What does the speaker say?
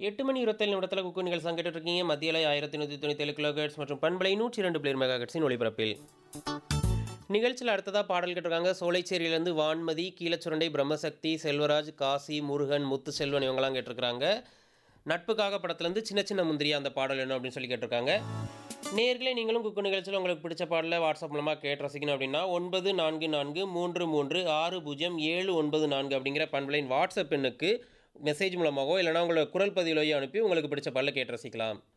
எட்டு மணி இருபத்தேழு நிமிடத்தில் குக்கு நிகழ்ச்சி கேட்டுட்டு இருக்கீங்க மத்தியில் ஆயிரத்தி நூற்றி தொண்ணூற்றி ஏழு கிலோகட்ஸ் மற்றும் பண்பலை நூற்றி ரெண்டு பிளேர் மெகாகட்ஸின் ஒளிபரப்பில் நிகழ்ச்சியில் அடுத்ததாக பாடல் கேட்டிருக்காங்க சோலைச்சேரியிலேருந்து வான்மதி கீழச்சுரண்டை பிரம்மசக்தி செல்வராஜ் காசி முருகன் முத்து செல்வன் இவங்கெல்லாம் கேட்டிருக்காங்க நட்புக்காக படத்துலேருந்து சின்ன சின்ன முந்திரியா அந்த பாடல் என்ன அப்படின்னு சொல்லி கேட்டிருக்காங்க நேர்களே நீங்களும் குக்கு நிகழ்ச்சியில் உங்களுக்கு பிடிச்ச பாடலை வாட்ஸ்அப் மூலமாக கேட்டு ரசிக்கணும் அப்படின்னா ஒன்பது நான்கு நான்கு மூன்று மூன்று ஆறு பூஜ்ஜியம் ஏழு ஒன்பது நான்கு அப்படிங்கிற பண்பலையின் வாட்ஸ்அப் எண்ணுக்கு மெசேஜ் மூலமாகவோ இல்லைனா உங்களோட குரல் பதிவிலையோ அனுப்பி உங்களுக்கு பிடிச்ச பாடலை கேட்டு ரசிக்கலாம்